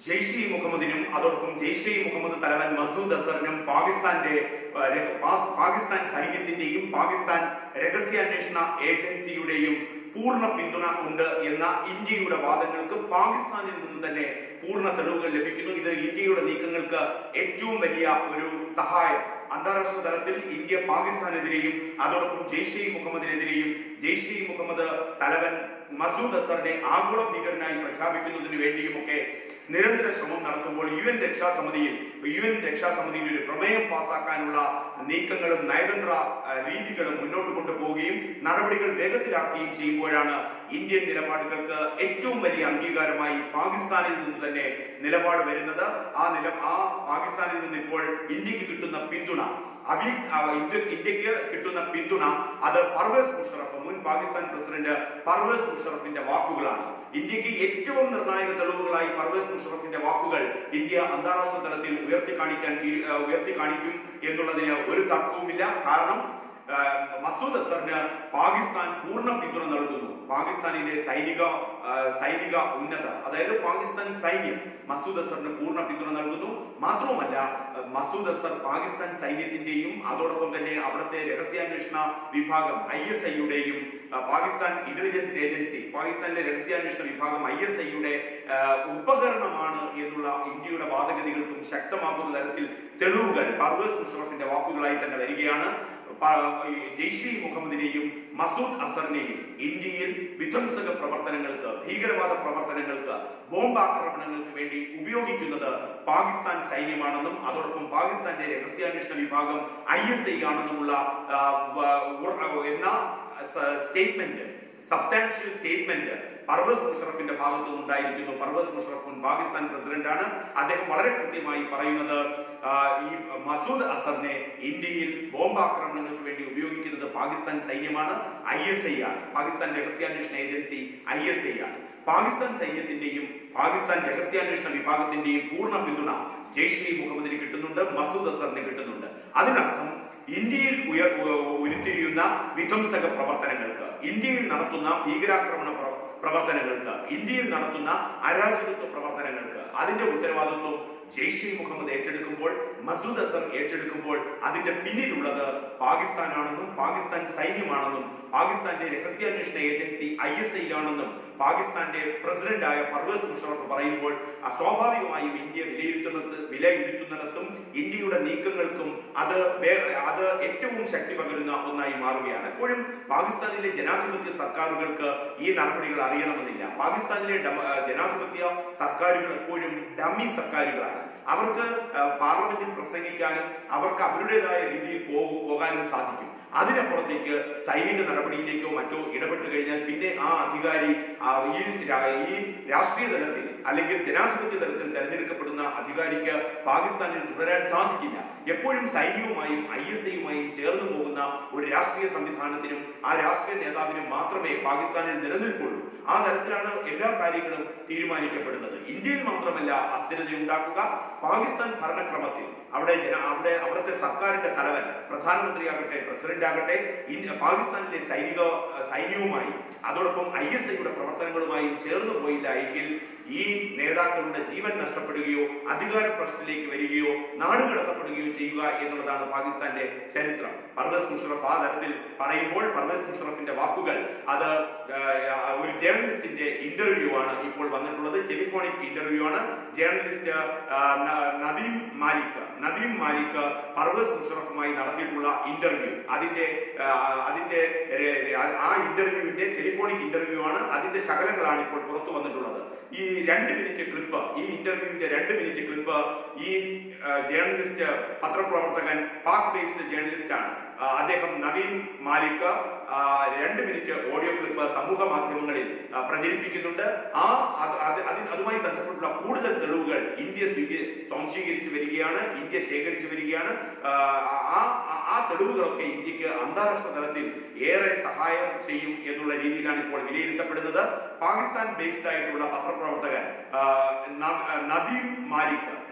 Jaish E മുഹമ്മദിനും അതോടൊപ്പം ജെയ്ഷെ ഇ മുഹമ്മദ് തലവൻ മസൂദ് അസറിനും പാകിസ്ഥാന്റെ ആ, രഹ- പാസ്- പാകിസ്ഥാൻ സൈന്യത്തിന്റെയും പാകിസ്ഥാൻ രഹസ്യാന്വേഷണ ഏജൻസിയുടെയും പൂർണ്ണ പിന്തുണ ഉണ്ട് എന്ന ഇന്ത്യയുടെ വാദങ്ങൾക്ക് പാകിസ്ഥാനിൽ നിന്ന് തന്നെ പൂർണ്ണ തെളിവുകൾ ലഭിക്കുന്നു ഇത് ഇന്ത്യയുടെ നീക്കങ്ങൾക്ക് ഏറ്റവും വലിയ ഒരു സഹായം അന്താരാഷ്ട്ര തലത്തിൽ ഇന്ത്യ പാകിസ്ഥാനെതിരെയും അതോടൊപ്പം ജെയ്ഷെ ഇ മുഹമ്മദിനെതിരെയും ജെയ്ഷെ ഇ മുഹമ്മദ് തലവൻ മസൂദ് അസറിനെ ആഗോള ഭീകരനായി പ്രഖ്യാപിക്കുന്നതിന് വേണ്ടിയുമൊക്കെ നിരന്തര ശ്രമം നടത്തുമ്പോൾ യു എൻ രക്ഷാസമിതിയിൽ യു എൻ രക്ഷാസമിതിയിൽ ഒരു പ്രമേയം പാസാക്കാനുള്ള നീക്കങ്ങളും നയതന്ത്ര ആ, രീതികളും മുന്നോട്ട് കൊണ്ടുപോവുകയും നടപടികൾ വേഗത്തിലാക്കുകയും ചെയ്യുമ്പോഴാണ് ഇന്ത്യൻ നിലപാടുകൾക്ക് ഏറ്റവും വലിയ അംഗീകാരമായി പാകിസ്ഥാനിൽ നിന്ന് തന്നെ നിലപാട് വരുന്നത് ആ നില ആ പാകിസ്ഥാനിൽ നിന്ന് ഇപ്പോൾ ഇന്ത്യക്ക് കിട്ടുന്ന പിന്തുണ അവി ആ, ഇന്ത്യ- ഇന്ത്യക്ക് കിട്ടുന്ന പിന്തുണ അത് പർവേസ് മുഷറഫ് മുൻ പാകിസ്ഥാൻ പ്രസിഡന്റ് പർവേസ് മുഷറഫിന്റെ വാക്കുകളാണ് ഇന്ത്യക്ക് ഏറ്റവും നിർണായക തെളിവുകളായി പർവേസ് മുഷറഫിന്റെ വാക്കുകൾ ഇന്ത്യ അന്താരാഷ്ട്ര തലത്തിൽ ഉയർത്തി കാണിക്കാൻ തീരു- ആ, ഉയർത്തി കാണിക്കും എന്നുള്ളതിന് ഒരു തർക്കവുമില്ല കാരണം ആ, മസൂദ് അസറിന് പാകിസ്ഥാൻ പൂർണ്ണ പിന്തുണ നൽകുന്നു പാകിസ്ഥാനിലെ സൈനിക ആ, സൈനിക ഉന്നത അതായത് പാകിസ്ഥാൻ സൈന്യം മസൂദ് അസറിന് പൂർണ്ണ പിന്തുണ നൽകുന്നു മാത്രവുമല്ല മസൂദ് അസർ പാകിസ്ഥാൻ സൈന്യത്തിന്റെയും അതോടൊപ്പം തന്നെ അവിടുത്തെ രഹസ്യാന്വേഷണ വിഭാഗം ഐ എസ് ഐയുടെയും പാകിസ്ഥാൻ ഇന്റലിജൻസ് ഏജൻസി പാകിസ്ഥാനിലെ രഹസ്യാന്വേഷണ വിഭാഗം ഐ എസ് ഐയുടെ ഉപകരണമാണ് എന്നുള്ള ഇന്ത്യയുടെ വാദഗതികൾക്കും ശക്തമാക്കുന്ന തരത്തിൽ തെളിവുകൾ പർവേസ് മുഷറഫിന്റെ വാക്കുകളായി തന്നെ വരികയാണ് പ- ഈ ജെയ്ഷെ ഇ മുഹമ്മദിനെയും മസൂദ് അസറിനെയും ഇന്ത്യയിൽ വിധ്വംസക പ്രവർത്തനങ്ങൾക്ക് ഭീകരവാദ പ്രവർത്തനങ്ങൾക്ക് ബോംബാക്രമണങ്ങൾക്ക് വേണ്ടി ഉപയോഗിക്കുന്നത് പാകിസ്ഥാൻ സൈന്യമാണെന്നും അതോടൊപ്പം പാകിസ്ഥാന്റെ രഹസ്യാന്വേഷണ വിഭാഗം ഐ എസ് ഐ ആണെന്നുമുള്ള ആ, വ- ഉറ- എന്ന സ്റ്റേറ്റ്മെന്റ് സബ്സ്റ്റാൻഷ്യൽ സ്റ്റേറ്റ്മെന്റ് പർവേസ് മുഷറഫിന്റെ ഭാഗത്തു നിന്നുണ്ടായിരിക്കുന്നു പർവേസ് മുഷറഫ് മുൻ പാകിസ്ഥാൻ പ്രസിഡന്റാണ് അദ്ദേഹം വളരെ കൃത്യമായി പറയുന്നത് ആ, ഈ മസൂദ് അസറിനെ ഇന്ത്യയിൽ ബോംബാക്രമണങ്ങൾക്ക് വേണ്ടി ഉപയോഗിക്കുന്നത് പാകിസ്ഥാൻ സൈന്യമാണ് ഐ എസ് ഐ ആണ് പാകിസ്ഥാൻ രഹസ്യാന്വേഷണ ഏജൻസി ഐ എസ് ഐ ആണ് പാകിസ്ഥാൻ സൈന്യത്തിന്റെയും പാകിസ്ഥാൻ രഹസ്യാന്വേഷണ വിഭാഗത്തിന്റെയും പൂർണ്ണ പിന്തുണ ജെയ്ഷെ ഇ മുഹമ്മദിന് കിട്ടുന്നുണ്ട് മസൂദ് അസറിന് കിട്ടുന്നുണ്ട് അതിനർത്ഥം ഇന്ത്യയിൽ ഉയർ ഉ- ഉരുത്തിരിയുന്ന വിധ്വംസക പ്രവർത്തനങ്ങൾക്ക് ഇന്ത്യയിൽ നടത്തുന്ന ഭീകരാക്രമണ പ്ര- പ്രവർത്തനങ്ങൾക്ക് ഇന്ത്യയിൽ നടത്തുന്ന അരാജകത്വ പ്രവർത്തനങ്ങൾക്ക് അതിന്റെ ഉത്തരവാദിത്വം ജെയ്ഷെ ഇ മുഹമ്മദ് ഏറ്റെടുക്കുമ്പോൾ മസൂദ് അസർ ഏറ്റെടുക്കുമ്പോൾ അതിന്റെ പിന്നിലുള്ളത് പാകിസ്ഥാനാണെന്നും പാകിസ്ഥാൻ സൈന്യമാണെന്നും പാകിസ്ഥാന്റെ രഹസ്യാന്വേഷണ ഏജൻസി ഐ എസ് ഐ ആണെന്നും പാകിസ്ഥാന്റെ പ്രസിഡന്റായ പർവേസ് മുഷറഫ് പറയുമ്പോൾ ആ സ്വാഭാവികമായും ഇന്ത്യ വിലയിരുത്തുന്നത് വിലയിരുത്തുന്നിടത്തും ഇന്ത്യയുടെ നീക്കങ്ങൾക്കും അത് വേ- അത് ഏറ്റവും ശക്തി പകരുന്ന ഒന്നായി മാറുകയാണ് എപ്പോഴും പാകിസ്ഥാനിലെ ജനാധിപത്യ സർക്കാരുകൾക്ക് ഈ നടപടികൾ അറിയണമെന്നില്ല പാകിസ്ഥാനിലെ ഡമ- ആ, ജനാധിപത്യ സർക്കാരുകൾ എപ്പോഴും ഡമ്മി സർക്കാരുകളാണ് അവർക്ക് ആ, പാർലമെന്റിൽ പ്രസംഗിക്കാനും അവർക്ക് അവരുടേതായ രീതിയിൽ പോകു- പോകാനും സാധിക്കും അതിനപ്പുറത്തേക്ക് സൈനിക നടപടിയിലേക്കോ മറ്റോ ഇടപെട്ട് കഴിഞ്ഞാൽ പിന്നെ ആ അധികാരി ആ, ഈ രാ- ഈ രാഷ്ട്രീയ തലത്തിൽ അല്ലെങ്കിൽ ജനാധിപത്യ തലത്തിൽ തെരഞ്ഞെടുക്കപ്പെടുന്ന അധികാരിക്ക് പാകിസ്ഥാനിൽ തുടരാൻ സാധിക്കില്ല എപ്പോഴും സൈന്യവുമായും ഐ എസ് ഐയുമായും ചേർന്ന് പോകുന്ന ഒരു രാഷ്ട്രീയ സംവിധാനത്തിനും ആ രാഷ്ട്രീയ നേതാവിനും മാത്രമേ പാകിസ്ഥാനിൽ നിലനിൽക്കുള്ളൂ ആ തരത്തിലാണ് എല്ലാ കാര്യങ്ങളും തീരുമാനിക്കപ്പെടുന്നത് ഇന്ത്യയിൽ മാത്രമല്ല അസ്ഥിരത ഉണ്ടാക്കുക പാകിസ്ഥാൻ ഭരണക്രമത്തിൽ അവിടെ ജന അവിടെ അവിടുത്തെ സർക്കാരിന്റെ തലവൻ പ്രധാനമന്ത്രിയാകട്ടെ പ്രസിഡന്റ് ആകട്ടെ ഇന്ത്യ പാകിസ്ഥാനിലെ സൈനിക സൈന്യവുമായി അതോടൊപ്പം ഐ എസ് ഐയുടെ പ്രവർത്തനങ്ങളുമായും ചേർന്ന് പോയില്ല എങ്കിൽ ഈ നേതാക്കളുടെ ജീവൻ നഷ്ടപ്പെടുകയോ അധികാര പ്രശ്നത്തിലേക്ക് വരികയോ നാടുകടത്തപ്പെടുകയോ ചെയ്യുക എന്നുള്ളതാണ് പാകിസ്ഥാന്റെ ചരിത്രം പർവേസ് മുഷറഫ് ആ തരത്തിൽ പറയുമ്പോൾ പർവേസ് മുഷറഫിന്റെ വാക്കുകൾ അത് ആ, ഒരു ജേർണലിസ്റ്റിന്റെ ഇന്റർവ്യൂ ആണ് ഇപ്പോൾ വന്നിട്ടുള്ളത് ടെലിഫോണിക് ഇന്റർവ്യൂ ആണ് ജേർണലിസ്റ്റ് ആ, ന- നദീം മാലിക് നദീം മാലിക് പർവേസ് മുഷറഫുമായി നടത്തിയിട്ടുള്ള ഇന്റർവ്യൂ അതിന്റെ ആ, അതിന്റെ രെ- രെ- ആ ഇന്റർവ്യൂവിന്റെ ടെലിഫോണിക് ഇന്റർവ്യൂ ആണ് അതിന്റെ ശകലങ്ങളാണ് ഇപ്പോൾ പുറത്തു വന്നിട്ടുള്ളത് ഈ രണ്ട് മിനിറ്റ് ക്ലിപ്പ് ഈ ഇന്റർവ്യൂവിന്റെ രണ്ട് മിനിറ്റ് ക്ലിപ്പ് ഈ ആ, ജേർണലിസ്റ്റ് പത്രപ്രവർത്തകൻ പാക് ബേസ്ഡ് ജേർണലിസ്റ്റ് ആണ് ആ, അദ്ദേഹം നവീൻ മാലിക് ആ, രണ്ട് മിനിറ്റ് ഓഡിയോ ക്ലിപ്പ് സമൂഹ മാധ്യമങ്ങളിൽ ആ, പ്രചരിപ്പിക്കുന്നുണ്ട് ആ അത് അത് അതിന് അതുമായി ബന്ധപ്പെട്ടുള്ള കൂടുതൽ തെളിവുകൾ ഇന്ത്യ സ്വീക സ്വാംശീകരിച്ചു വരികയാണ് ഇന്ത്യ ശേഖരിച്ചു വരികയാണ് ആ, ആ ആ- ആ തെളിവുകളൊക്കെ ഇന്ത്യക്ക് അന്താരാഷ്ട്ര തലത്തിൽ ഏറെ സഹായം ചെയ്യും എന്നുള്ള രീതിയിലാണ് ഇപ്പോൾ വിലയിരുത്തപ്പെടുന്നത് പാകിസ്ഥാൻ ബേസ്ഡ് ആയിട്ടുള്ള പത്രപ്രവർത്തകൻ ആ, ന- നദീം മാലിക്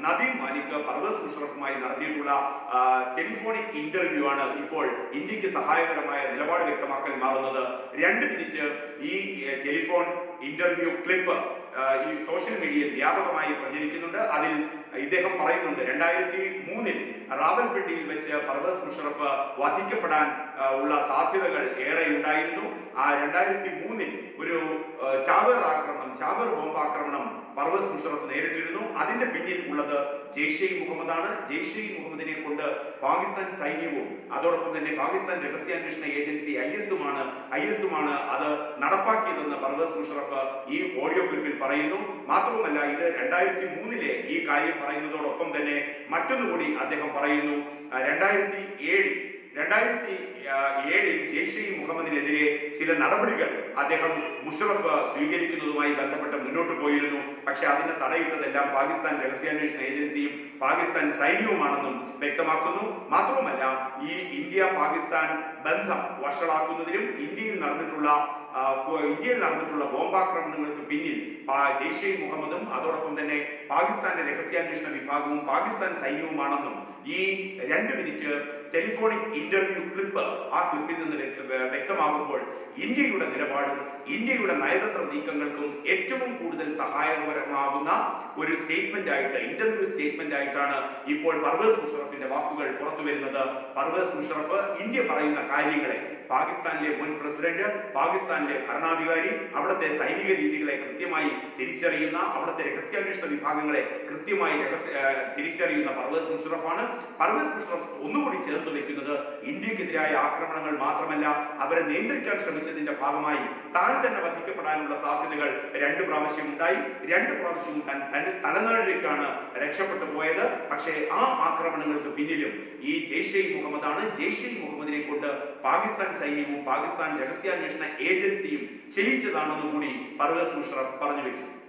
നദീം മാലിക് പർവേസ് മുഷറഫുമായി നടത്തിയിട്ടുള്ള ആ, ടെലിഫോണിക് ഇന്റർവ്യൂ ആണ് ഇപ്പോൾ ഇന്ത്യക്ക് സഹായകരമായ നിലപാട് വ്യക്തമാക്കൽ മാറുന്നത് രണ്ട് മിനിറ്റ് ഈ എ, ടെലിഫോൺ ഇന്റർവ്യൂ ക്ലിപ്പ് ആ, ഈ സോഷ്യൽ മീഡിയയിൽ വ്യാപകമായി പ്രചരിക്കുന്നുണ്ട് അതിൽ ഇദ്ദേഹം പറയുന്നുണ്ട് രണ്ടായിരത്തി മൂന്നിൽ റാവൽപിണ്ടിയിൽ വെച്ച് പർവേസ് മുഷറഫ് വധിക്കപ്പെടാൻ ആ, ഉള്ള സാധ്യതകൾ ഏറെ ഉണ്ടായിരുന്നു ആ രണ്ടായിരത്തി മൂന്നിൽ ഒരു ആ, ചാവേർ ആക്രമണം ചാവേർ ബോംബ് ആക്രമണം പർവേസ് മുഷറഫ് നേരിട്ടിരുന്നു അതിന്റെ പിന്നിൽ ഉള്ളത് ജെയ്ഷെ ഇ മുഹമ്മദാണ് ജെയ്ഷെ ഇ മുഹമ്മദിനെ കൊണ്ട് പാകിസ്ഥാൻ സൈന്യവും അതോടൊപ്പം തന്നെ പാകിസ്ഥാൻ രഹസ്യാന്വേഷണ ഏജൻസി ഐ എസുമാണ് ഐ എസുമാണ് അത് നടപ്പാക്കിയതെന്ന് പർവേസ് മുഷറഫ് ഈ ഓഡിയോ ക്ലിപ്പിൽ പറയുന്നു മാത്രവുമല്ല ഇത് രണ്ടായിരത്തി മൂന്നിലെ ഈ കാര്യം പറയുന്നതോടൊപ്പം തന്നെ മറ്റൊന്നുകൂടി അദ്ദേഹം പറയുന്നു ആ, രണ്ടായിരത്തി ഏഴിൽ രണ്ടായിരത്തി ആ, ഏഴിൽ ജെയ്ഷെ ഇ മുഹമ്മദിനെതിരെ ചില നടപടികൾ അദ്ദേഹം മുഷറഫ് സ്വീകരിക്കുന്നതുമായി ബന്ധപ്പെട്ട് മുന്നോട്ട് പോയിരുന്നു പക്ഷെ അതിന് തടയിട്ടതെല്ലാം പാകിസ്ഥാൻ രഹസ്യാന്വേഷണ ഏജൻസിയും പാകിസ്ഥാൻ സൈന്യവുമാണെന്നും വ്യക്തമാക്കുന്നു മാത്രവുമല്ല ഈ ഇന്ത്യ പാകിസ്ഥാൻ ബന്ധം വഷളാക്കുന്നതിനും ഇന്ത്യയിൽ നടന്നിട്ടുള്ള ആ, പോ- ഇന്ത്യയിൽ നടന്നിട്ടുള്ള ബോംബാക്രമണങ്ങൾക്ക് പിന്നിൽ പാ- ജെയ്ഷെ ഇ മുഹമ്മദും അതോടൊപ്പം തന്നെ പാകിസ്ഥാന്റെ രഹസ്യാന്വേഷണ വിഭാഗവും പാകിസ്ഥാൻ സൈന്യവുമാണെന്നും ഈ രണ്ട് മിനിറ്റ് ടെലിഫോണിക് ഇന്റർവ്യൂ ക്ലിപ്പ് ആ ക്ലിപ്പിൽ നിന്ന് വ്യക്ത- വ്യ- വ്യക്തമാകുമ്പോൾ ഇന്ത്യയുടെ നിലപാടും ഇന്ത്യയുടെ നയതന്ത്ര നീക്കങ്ങൾക്കും ഏറ്റവും കൂടുതൽ സഹായകരമാകുന്ന ഒരു സ്റ്റേറ്റ്മെന്റ് ആയിട്ട് ഇന്റർവ്യൂ സ്റ്റേറ്റ്മെന്റ് ആയിട്ടാണ് ഇപ്പോൾ പർവേസ് മുഷറഫിന്റെ വാക്കുകൾ പുറത്തു വരുന്നത് പർവേസ് മുഷറഫ് ഇന്ത്യ പറയുന്ന കാര്യങ്ങളെ പാകിസ്ഥാനിലെ മുൻ പ്രസിഡന്റ് പാകിസ്ഥാനിലെ ഭരണാധികാരി അവിടുത്തെ സൈനിക രീതികളെ കൃത്യമായി തിരിച്ചറിയുന്ന അവിടുത്തെ രഹസ്യാന്വേഷണ വിഭാഗങ്ങളെ കൃത്യമായി രഹസ്യ ആ, തിരിച്ചറിയുന്ന പർവേസ് മുഷറഫാണ് പർവേസ് മുഷറഫ് ഒന്നുകൂടി ചേർത്ത് വെക്കുന്നത് ഇന്ത്യക്കെതിരായ ആക്രമണങ്ങൾ മാത്രമല്ല അവരെ നിയന്ത്രിക്കാൻ ശ്രമിച്ചതിന്റെ ഭാഗമായി താൻ തന്നെ വധിക്കപ്പെടാനുള്ള സാധ്യതകൾ രണ്ട് പ്രാവശ്യം ഉണ്ടായി രണ്ട് പ്രാവശ്യവും തൻ തന്റെ തലനാടിലേക്കാണ് രക്ഷപ്പെട്ടു പോയത് പക്ഷേ ആ ആക്രമണങ്ങൾക്ക് പിന്നിലും ഈ ജെയ്ഷെ ഇ മുഹമ്മദാണ് ജെയ്ഷെ ഇ മുഹമ്മദിനെ കൊണ്ട് പാകിസ്ഥാൻ സൈന്യവും പാകിസ്ഥാൻ രഹസ്യാന്വേഷണ ഏജൻസിയും ചെയ്യിച്ചതാണെന്ന് കൂടി പർവേസ് മുഷറഫ് പറഞ്ഞു വെക്കും